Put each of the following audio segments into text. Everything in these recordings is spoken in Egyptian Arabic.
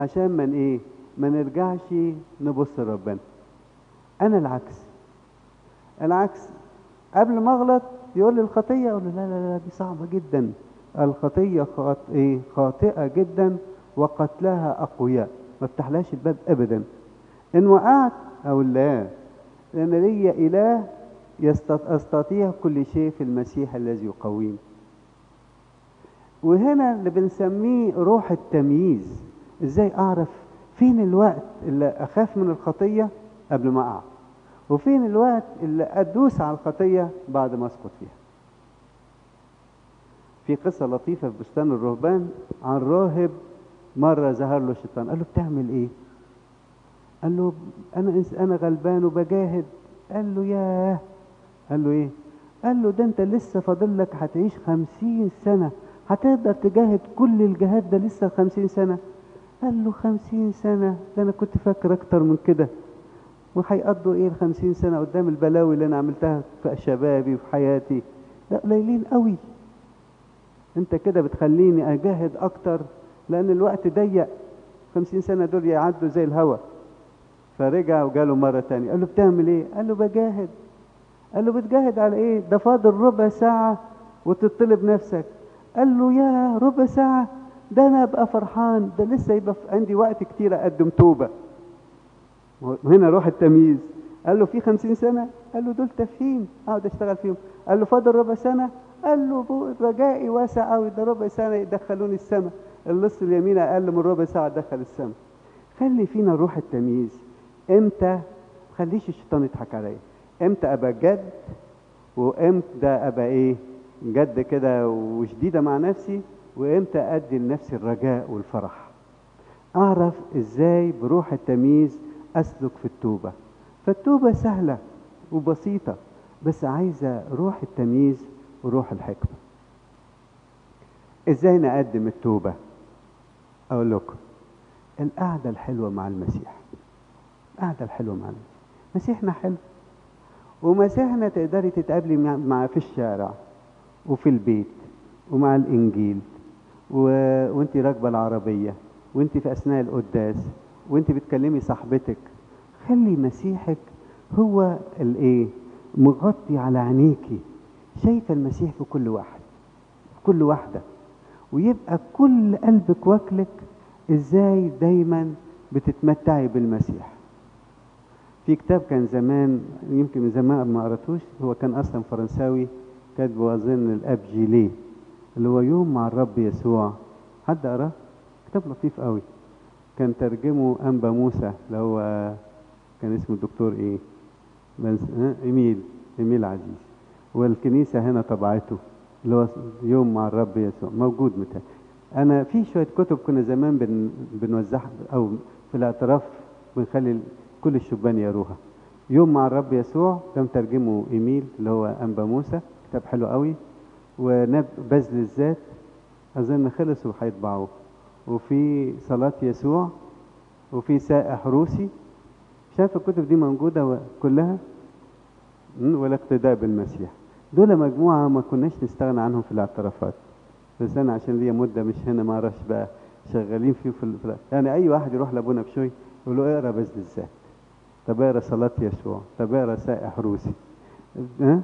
عشان من ايه ما نرجعش نبص لربنا انا العكس العكس قبل ما اغلط يقول لي الخطيه اقول له لا لا لا دي صعبه جدا الخطيه خاط ايه خاطئه جدا وقتلها اقوياء ما افتحلهاش الباب ابدا ان وقعت اقول لا لان لي اله يستط... استطيع كل شيء في المسيح الذي يقويني وهنا اللي بنسميه روح التمييز ازاي اعرف فين الوقت اللي اخاف من الخطيه قبل ما اقع وفين الوقت اللي ادوس على الخطيه بعد ما اسقط فيها في قصه لطيفه في بستان الرهبان عن راهب مره ظهر له الشيطان قال له بتعمل ايه قال له انا انا غلبان وبجاهد قال له ياه قال له ايه قال له ده انت لسه فاضل لك هتعيش خمسين سنه هتقدر تجاهد كل الجهاد ده لسه خمسين سنه قال له خمسين سنة ده أنا كنت فاكر أكتر من كده وهيقضوا إيه الخمسين سنة قدام البلاوي اللي أنا عملتها في شبابي وفي حياتي لا قليلين قوي أنت كده بتخليني أجاهد أكتر لأن الوقت ضيق خمسين سنة دول يعدوا زي الهوا فرجع وجاله مرة تانية قال له بتعمل إيه؟ قال له بجاهد قال له بتجاهد على إيه؟ ده فاضل ربع ساعة وتطلب نفسك قال له يا ربع ساعة ده انا ابقى فرحان ده لسه يبقى عندي وقت كتير اقدم توبه هنا روح التمييز قال له في خمسين سنة قال له دول تافهين اقعد اشتغل فيهم قال له فاضل ربع سنة قال له رجائي واسع قوي ده ربع سنة يدخلوني السماء اللص اليمين اقل من ربع ساعة دخل السماء خلي فينا روح التمييز امتى خليش الشيطان يضحك عليا امتى ابقى جد وامتى ابقى ايه جد كده وشديدة مع نفسي وامتى ادي لنفسي الرجاء والفرح اعرف ازاي بروح التمييز اسلك في التوبه فالتوبه سهله وبسيطه بس عايزه روح التمييز وروح الحكمه ازاي نقدم التوبه اقول لكم القعده الحلوه مع المسيح القعده الحلوه مع المسيح مسيحنا حلو ومسيحنا تقدري تتقابلي مع في الشارع وفي البيت ومع الانجيل و... وانت راكبه العربيه وانت في اثناء القداس وانت بتكلمي صاحبتك خلي مسيحك هو الايه مغطي على عينيكي شايفه المسيح في كل واحد في كل واحده ويبقى كل قلبك واكلك ازاي دايما بتتمتعي بالمسيح في كتاب كان زمان يمكن من زمان ما قراتوش هو كان اصلا فرنساوي كاتبه اظن الاب جيليه اللي هو يوم مع الرب يسوع حد قراه كتاب لطيف قوي كان ترجمه انبا موسى اللي هو كان اسمه الدكتور ايه بنس... ايميل ايميل عزيز والكنيسه هنا طبعته اللي هو يوم مع الرب يسوع موجود متى انا في شويه كتب كنا زمان بن... بنوزعها او في الاعتراف بنخلي كل الشبان يقروها يوم مع الرب يسوع كان ترجمه ايميل اللي هو انبا موسى كتاب حلو قوي ونب بذل الذات اظن خلص وهيطبعوه وفي صلاة يسوع وفي سائح روسي شايف الكتب دي موجودة كلها ولا اقتداء بالمسيح دول مجموعة ما كناش نستغنى عنهم في الاعترافات بس أنا عشان ليا مدة مش هنا ما أعرفش بقى شغالين فيه في ال... يعني أي واحد يروح لأبونا بشوي يقول له اقرا بذل الذات طب اقرا صلاة يسوع طب اقرا سائح روسي ها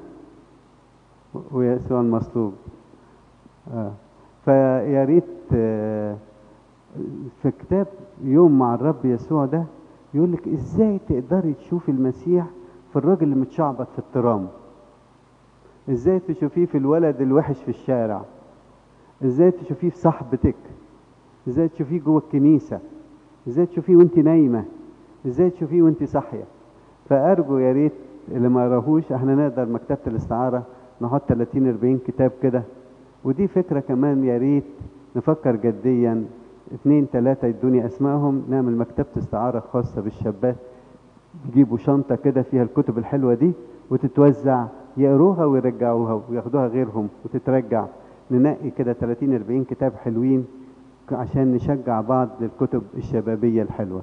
ويسوع المصلوب آه. فيا ريت آه في كتاب يوم مع الرب يسوع ده يقول لك ازاي تقدري تشوفي المسيح في الراجل اللي متشعبط في الترام ازاي تشوفيه في الولد الوحش في الشارع ازاي تشوفيه في صاحبتك ازاي تشوفيه جوه الكنيسه ازاي تشوفيه وانت نايمه ازاي تشوفيه وانت صاحيه فارجو يا ريت اللي ما قراهوش احنا نقدر مكتبه الاستعاره نحط 30 40 كتاب كده ودي فكره كمان يا ريت نفكر جديا اثنين ثلاثة يدوني اسمائهم نعمل مكتبة استعارة خاصة بالشابات يجيبوا شنطة كده فيها الكتب الحلوة دي وتتوزع يقروها ويرجعوها وياخدوها غيرهم وتترجع ننقي كده 30 40 كتاب حلوين عشان نشجع بعض للكتب الشبابية الحلوة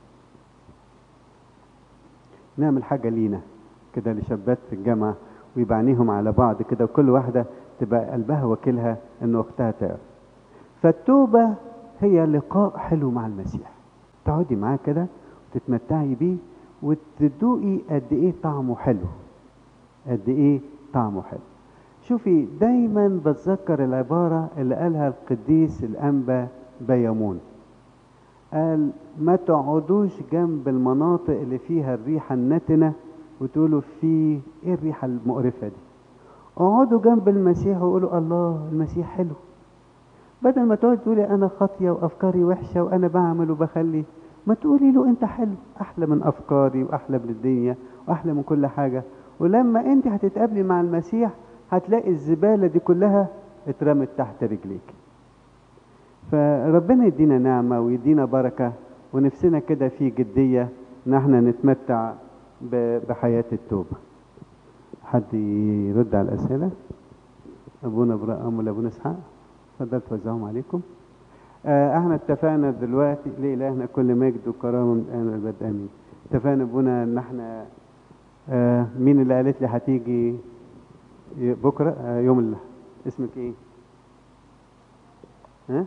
نعمل حاجة لينا كده لشابات في الجامعة ويبقى عينيهم على بعض كده وكل واحدة تبقى قلبها وكيلها ان اختها تعرف فالتوبة هي لقاء حلو مع المسيح تقعدي معاه كده وتتمتعي بيه وتدوقي قد ايه طعمه حلو قد ايه طعمه حلو شوفي دايما بتذكر العبارة اللي قالها القديس الأنبا بيمون قال ما تقعدوش جنب المناطق اللي فيها الريحة النتنة وتقولوا في ايه الريحة المقرفة دي اقعدوا جنب المسيح وقولوا الله المسيح حلو بدل ما تقعد تقولي انا خاطيه وافكاري وحشه وانا بعمل وبخلي ما تقولي له انت حلو احلى من افكاري واحلى من الدنيا واحلى من كل حاجه ولما انت هتتقابلي مع المسيح هتلاقي الزباله دي كلها اترمت تحت رجليك فربنا يدينا نعمه ويدينا بركه ونفسنا كده في جديه ان احنا نتمتع بحياه التوبه حد يرد على الاسئله ابونا ابراهيم ولا ابونا اسحاق اتفضل توزعهم عليكم آه احنا اتفقنا دلوقتي لإلهنا كل مجد وكرامة من الآن والأبد آمين اتفقنا ابونا ان احنا آه مين اللي قالت لي هتيجي بكرة آه يوم الله اسمك ايه ها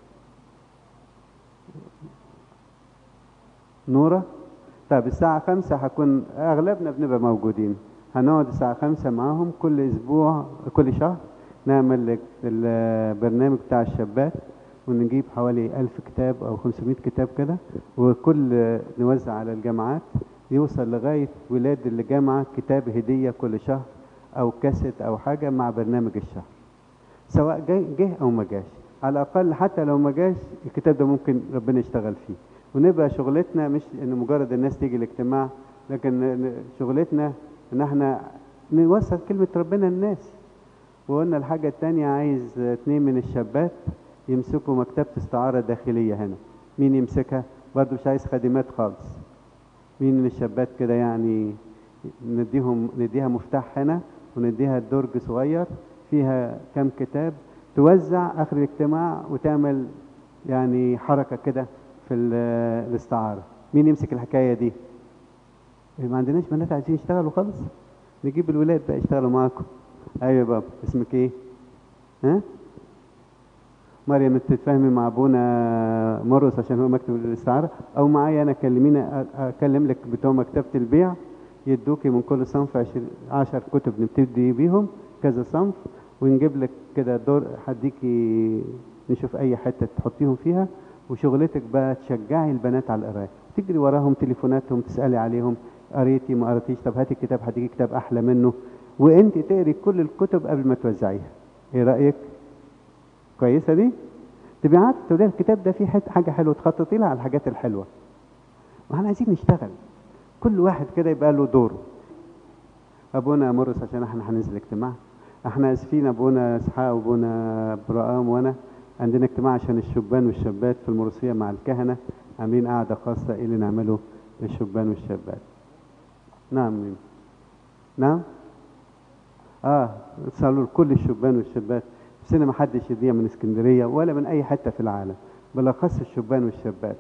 نورة طيب الساعة خمسة هكون أغلبنا بنبقى موجودين هنقعد الساعة خمسة معاهم كل أسبوع كل شهر نعمل البرنامج بتاع الشابات ونجيب حوالي ألف كتاب أو 500 كتاب كده وكل نوزع على الجامعات يوصل لغاية ولاد الجامعة كتاب هدية كل شهر أو كاسيت أو حاجة مع برنامج الشهر سواء جاي جه أو ما جاش على الأقل حتى لو ما جاش الكتاب ده ممكن ربنا يشتغل فيه ونبقى شغلتنا مش إن مجرد الناس تيجي الاجتماع لكن شغلتنا إن احنا نوصل كلمة ربنا للناس وقلنا الحاجة التانية عايز اتنين من الشابات يمسكوا مكتبة استعارة داخلية هنا مين يمسكها برضو مش عايز خادمات خالص مين من الشابات كده يعني نديهم نديها مفتاح هنا ونديها درج صغير فيها كم كتاب توزع اخر الاجتماع وتعمل يعني حركة كده في الاستعارة مين يمسك الحكاية دي ما عندناش بنات عايزين يشتغلوا خالص نجيب الولاد بقى يشتغلوا معاكم ايوه يا بابا اسمك ايه ها مريم تتفاهمي مع ابونا مرقس عشان هو مكتب الاستعاره او معايا انا كلمينا اكلم لك بتوع مكتبه البيع يدوكي من كل صنف 10 كتب نبتدي بيهم كذا صنف ونجيب لك كده دور هديكي نشوف اي حته تحطيهم فيها وشغلتك بقى تشجعي البنات على القرايه تجري وراهم تليفوناتهم تسالي عليهم قريتي ما قريتيش طب هاتي الكتاب هديكي كتاب احلى منه وانت تقري كل الكتب قبل ما توزعيها ايه رايك كويسه دي تبقى عارفه تقولي الكتاب ده فيه حاجه حلوه تخططي لها على الحاجات الحلوه واحنا عايزين نشتغل كل واحد كده يبقى له دوره ابونا مرس عشان احنا هننزل اجتماع احنا اسفين ابونا اسحاق وابونا برقام وانا عندنا اجتماع عشان الشبان والشابات في المرسيه مع الكهنه عاملين قاعده خاصه ايه اللي نعمله للشبان والشابات نعم مين نعم اه صاروا لكل الشبان والشابات نفسنا ما حدش يضيع من اسكندريه ولا من اي حته في العالم بالاخص الشبان والشابات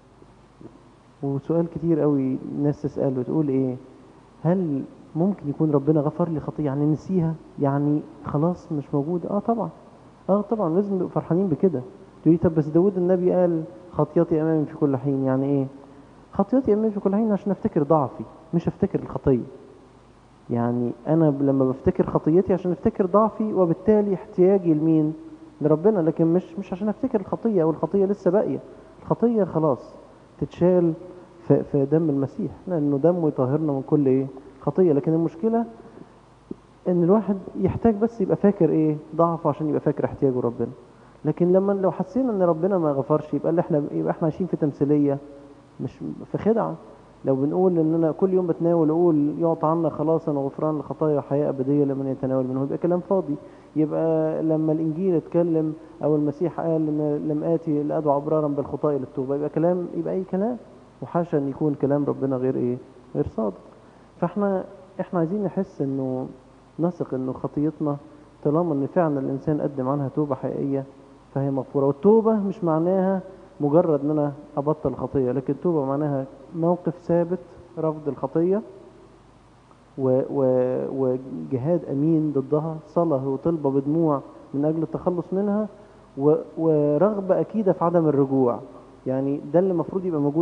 وسؤال كتير قوي الناس تسأل وتقول ايه هل ممكن يكون ربنا غفر لي خطية يعني نسيها يعني خلاص مش موجودة اه طبعا اه طبعا لازم نبقى فرحانين بكده تقولي طب بس داود النبي قال خطيتي امامي في كل حين يعني ايه خطيتي امامي في كل حين عشان افتكر ضعفي مش افتكر الخطية يعني انا لما بفتكر خطيتي عشان افتكر ضعفي وبالتالي احتياجي لمين لربنا لكن مش مش عشان افتكر الخطية والخطية لسه باقية الخطية خلاص تتشال في, في دم المسيح لانه دمه يطهرنا من كل ايه خطيه لكن المشكله ان الواحد يحتاج بس يبقى فاكر ايه ضعفه عشان يبقى فاكر احتياجه ربنا لكن لما لو حسينا ان ربنا ما غفرش يبقى اللي احنا يبقى احنا عايشين في تمثيليه مش في خدعه لو بنقول ان انا كل يوم بتناول اقول يعطى عنا خلاصا وغفران لخطايا وحياه ابديه لمن يتناول منه يبقى كلام فاضي يبقى لما الانجيل اتكلم او المسيح قال ان لم اتي لادعو ابرارا بالخطاء للتوبه يبقى كلام يبقى اي كلام وحاشا ان يكون كلام ربنا غير ايه غير صادق فاحنا احنا عايزين نحس انه نثق انه خطيتنا طالما ان فعلا الانسان قدم عنها توبه حقيقيه فهي مغفوره والتوبه مش معناها مجرد ان انا ابطل خطيه لكن توبه معناها موقف ثابت رفض الخطيه و و وجهاد امين ضدها صلاه وطلبه بدموع من اجل التخلص منها و ورغبه اكيده في عدم الرجوع يعني ده اللي المفروض يبقى موجود